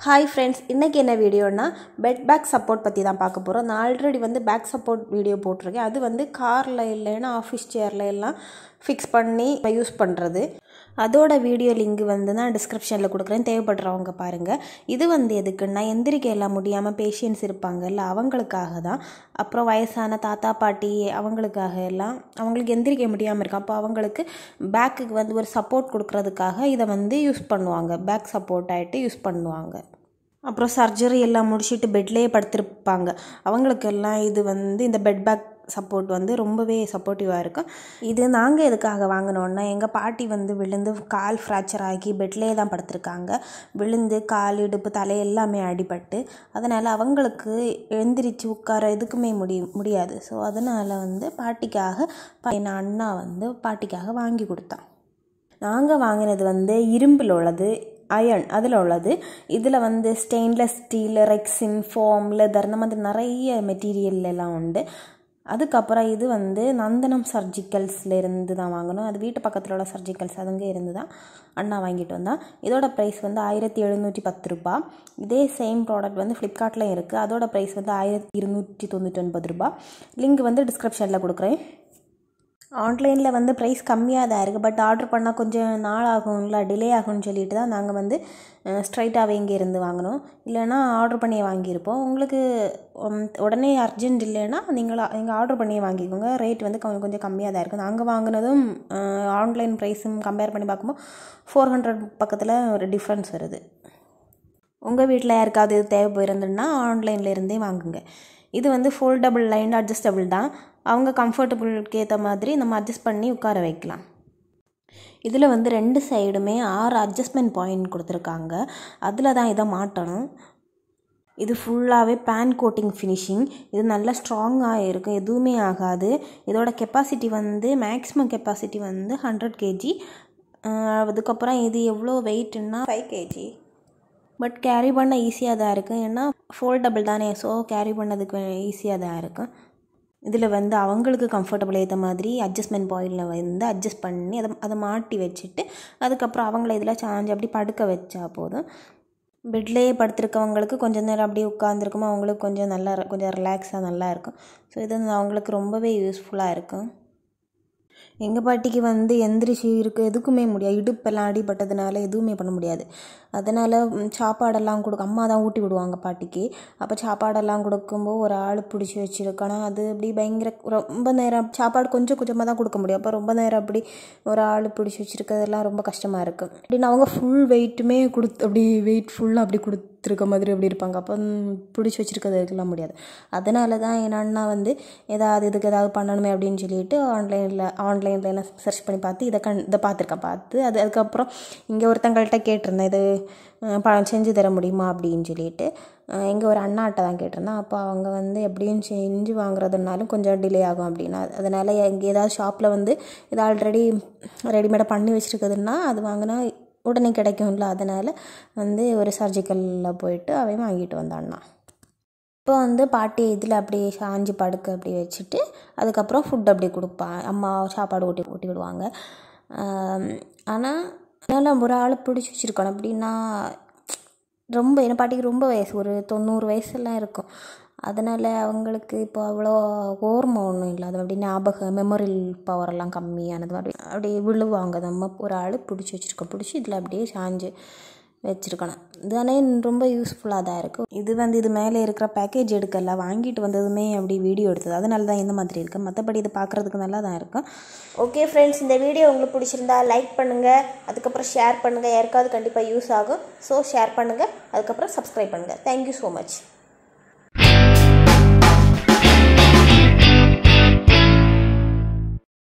hi friends இன்றைக்கி என்ன வீடியோனா bed back support பற்றி தான் பார்க்க போகிறோம் நான் ஆல்ரெடி வந்து பேக் சப்போர்ட் வீடியோ போட்டிருக்கேன் அது வந்து காரில் இல்லைன்னா ஆஃபீஸ் சேரில் எல்லாம் ஃபிக்ஸ் பண்ணி யூஸ் பண்ணுறது அதோட வீடியோ லிங்க் வந்து நான் டிஸ்கிரிப்ஷனில் கொடுக்குறேன் தேவைப்படுறவங்க பாருங்கள் இது வந்து எதுக்குன்னா எந்திரிக்க எல்லாம் முடியாமல் பேஷியன்ஸ் இருப்பாங்கல்ல அவங்களுக்காக தான் அப்புறம் வயசான தாத்தா பாட்டி அவங்களுக்காக எல்லாம் அவங்களுக்கு எந்திரிக்க முடியாமல் இருக்கும் அப்போ அவங்களுக்கு பேக்குக்கு வந்து ஒரு சப்போர்ட் கொடுக்கறதுக்காக இதை வந்து யூஸ் பண்ணுவாங்க பேக் சப்போர்ட் ஆகிட்டு யூஸ் பண்ணுவாங்க அப்புறம் சர்ஜரி எல்லாம் முடிச்சுட்டு பெட்லேயே படுத்திருப்பாங்க அவங்களுக்கெல்லாம் இது வந்து இந்த பெட் பேக் சப்போர்ட் வந்து ரொம்பவே சப்போர்ட்டிவாக இருக்கும் இது நாங்கள் எதுக்காக வாங்கினோன்னா எங்கள் பாட்டி வந்து விழுந்து கால் ஃப்ராக்சர் ஆகி பெட்லேயே தான் படுத்திருக்காங்க விழுந்து கால் இடுப்பு தலை எல்லாமே அடிபட்டு அதனால் அவங்களுக்கு எழுந்திரிச்சு உட்கார எதுக்குமே முடி முடியாது ஸோ அதனால் வந்து பாட்டிக்காக என் அண்ணா வந்து பாட்டிக்காக வாங்கி கொடுத்தான் நாங்கள் வாங்கினது வந்து இரும்பில் உள்ளது அயர்ன் அதில் உள்ளது இதில் வந்து stainless steel rexine foam leather இந்த மாதிரி நிறைய மெட்டீரியல் எல்லாம் உண்டு அதுக்கப்புறம் இது வந்து நந்தனம் சர்ஜிக்கல்ஸில் இருந்து தான் வாங்கணும் அது வீட்டு பக்கத்தில் உள்ள சர்ஜிக்கல்ஸ் அதுங்க இருந்து தான் அண்ணா வாங்கிட்டு வந்தான் இதோட ப்ரைஸ் வந்து ஆயிரத்தி எழுநூற்றி பத்து ரூபா இதே சேம் ப்ராடக்ட் வந்து ஃப்ளிப்கார்ட்லேயும் இருக்குது அதோட ப்ரைஸ் வந்து ஆயிரத்தி இருநூற்றி தொண்ணூற்றி ஒன்பது ரூபா லிங்க் வந்து டிஸ்கிரிப்ஷனில் கொடுக்குறேன் ஆன்லைனில் வந்து ப்ரைஸ் கம்மியாக தான் இருக்குது பட் ஆர்டர் பண்ணால் கொஞ்சம் நாள் ஆகும்ல டிலே ஆகும்னு சொல்லிட்டு தான் நாங்கள் வந்து ஸ்ட்ரைட்டாகவே இங்கே இருந்து வாங்கினோம் இல்லைன்னா ஆர்டர் பண்ணியே வாங்கியிருப்போம் உங்களுக்கு உடனே அர்ஜென்ட் இல்லைன்னா நீங்கள் நீங்கள் ஆர்டர் பண்ணியே வாங்கிக்கோங்க ரேட் வந்து கொஞ்சம் கொஞ்சம் கம்மியாக தான் இருக்குது நாங்கள் வாங்கினதும் ஆன்லைன் ப்ரைஸும் கம்பேர் பண்ணி பார்க்கும்போது ஃபோர் ஹண்ட்ரட் பக்கத்தில் ஒரு டிஃப்ரென்ஸ் வருது உங்கள் வீட்டில் யாருக்காவது இது தேவை போயிருந்துன்னா ஆன்லைனில் இருந்தே வாங்குங்க இது வந்து ஃபோல்டபுள் லைன் அட்ஜஸ்டபிள் தான் அவங்க கம்ஃபர்டபுளுக்கு ஏற்ற மாதிரி நம்ம அட்ஜஸ்ட் பண்ணி உட்கார வைக்கலாம் இதில் வந்து ரெண்டு சைடுமே ஆறு அட்ஜஸ்ட்மெண்ட் பாயிண்ட் கொடுத்துருக்காங்க அதில் தான் இதை மாட்டணும் இது ஃபுல்லாகவே பேன் கோட்டிங் ஃபினிஷிங் இது நல்லா ஸ்ட்ராங்காக இருக்கும் எதுவுமே ஆகாது இதோட கெப்பாசிட்டி வந்து மேக்ஸிமம் கெப்பாசிட்டி வந்து ஹண்ட்ரட் கேஜி அதுக்கப்புறம் இது எவ்வளோ வெயிட்னா ஃபைவ் கேஜி பட் கேரி பண்ண ஈஸியாக தான் இருக்கும் ஏன்னா ஃபோல்டபுள் தானே ஸோ கேரி பண்ணதுக்கு ஈஸியாக தான் இருக்கும் இதில் வந்து அவங்களுக்கு கம்ஃபர்டபுள் ஏற்ற மாதிரி அட்ஜஸ்ட்மெண்ட் பாயிண்டில் வந்து அட்ஜஸ்ட் பண்ணி அதை அதை மாட்டி வச்சுட்டு அதுக்கப்புறம் அவங்கள இதில் சாஞ்சு அப்படி படுக்க வச்சா போதும் பெட்லேயே படுத்துருக்கவங்களுக்கு கொஞ்சம் நேரம் அப்படியே உட்காந்துருக்குமோ அவங்களுக்கு கொஞ்சம் நல்லா கொஞ்சம் ரிலாக்ஸாக நல்லா இருக்கும் ஸோ இது அவங்களுக்கு ரொம்பவே யூஸ்ஃபுல்லாக இருக்கும் எங்கள் பாட்டிக்கு வந்து எந்திரிச்சு இருக்க எதுக்குமே முடியாது இடுப்பெல்லாம் அடிபட்டதுனால எதுவுமே பண்ண முடியாது அதனால் சாப்பாடெல்லாம் கொடுக்க அம்மா தான் ஊட்டி விடுவாங்க பாட்டிக்கு அப்போ சாப்பாடெல்லாம் கொடுக்கும்போது ஒரு ஆள் பிடிச்சி வச்சுருக்கணும் அது அப்படி பயங்கர ரொம்ப நேரம் சாப்பாடு கொஞ்சம் கொஞ்சமாக தான் கொடுக்க முடியும் அப்போ ரொம்ப நேரம் அப்படி ஒரு ஆள் பிடிச்சி வச்சுருக்கிறதெல்லாம் ரொம்ப கஷ்டமாக இருக்கும் அப்படின்னு அவங்க ஃபுல் வெயிட்டுமே கொடுத்து அப்படி வெயிட் ஃபுல்லாக அப்படி கொடுத்துருக்க மாதிரி அப்படி இருப்பாங்க அப்போ பிடிச்சி வச்சுருக்கிறதுக்கெல்லாம் முடியாது அதனால தான் என் அண்ணா வந்து ஏதாவது இதுக்கு ஏதாவது பண்ணணுமே அப்படின்னு சொல்லிட்டு ஆன்லைனில் ஆன்லைனில் எல்லாம் சர்ச் பண்ணி பார்த்து இதை கண் இதை பார்த்துருக்கேன் பார்த்து அது அதுக்கப்புறம் இங்கே ஒருத்தங்கள்ட்ட கேட்டிருந்தேன் இது பணம் செஞ்சு தர முடியுமா அப்படின்னு சொல்லிட்டு எங்கள் ஒரு அண்ணாட்ட தான் கேட்டிருந்தேன் அப்போ அவங்க வந்து எப்படியும் செஞ்சு வாங்குறதுனாலும் கொஞ்சம் டிலே ஆகும் அப்படின்னா அதனால் எங்கே ஏதாவது ஷாப்பில் வந்து இது ஆல்ரெடி ரெடிமேடாக பண்ணி வச்சுருக்குதுன்னா அது வாங்கினா உடனே கிடைக்கும்ல அதனால் வந்து ஒரு சர்ஜிக்கலில் போயிட்டு அவன் வாங்கிட்டு வந்தான்னா இப்போ வந்து பாட்டி இதில் அப்படியே சாஞ்சு படுக்க அப்படி வச்சுட்டு அதுக்கப்புறம் ஃபுட் அப்படி கொடுப்பான் அம்மா சாப்பாடு ஊட்டி ஊட்டி விடுவாங்க ஆனால் அதனால் ஒரு ஆள் பிடிச்சி வச்சுருக்கணும் அப்படின்னா ரொம்ப என் பாட்டிக்கு ரொம்ப வயசு ஒரு தொண்ணூறு வயசுலாம் இருக்கும் அதனால் அவங்களுக்கு இப்போ அவ்வளோ ஓர்மை ஒன்றும் இல்லை அது அப்படி ஞாபகம் மெமோரியல் பவரெல்லாம் கம்மியானது மாதிரி அப்படி விழுவாங்க நம்ம ஒரு ஆள் பிடிச்சி வச்சுருக்கோம் பிடிச்சி இதில் அப்படியே சாஞ்சு வச்சுருக்கணும் இதுதானே ரொம்ப யூஸ்ஃபுல்லாக தான் இருக்கும் இது வந்து இது மேலே இருக்கிற பேக்கேஜ் எடுக்கல வாங்கிட்டு வந்ததுமே அப்படி வீடியோ எடுத்தது அதனால தான் இந்த மாதிரி இருக்குது மற்றபடி இது பார்க்குறதுக்கு நல்லா தான் இருக்கும் ஓகே ஃப்ரெண்ட்ஸ் இந்த வீடியோ உங்களுக்கு பிடிச்சிருந்தா லைக் பண்ணுங்கள் அதுக்கப்புறம் ஷேர் பண்ணுங்கள் யாருக்காவது கண்டிப்பாக யூஸ் ஆகும் ஸோ ஷேர் பண்ணுங்கள் அதுக்கப்புறம் சப்ஸ்கிரைப் பண்ணுங்கள் தேங்க்யூ ஸோ மச்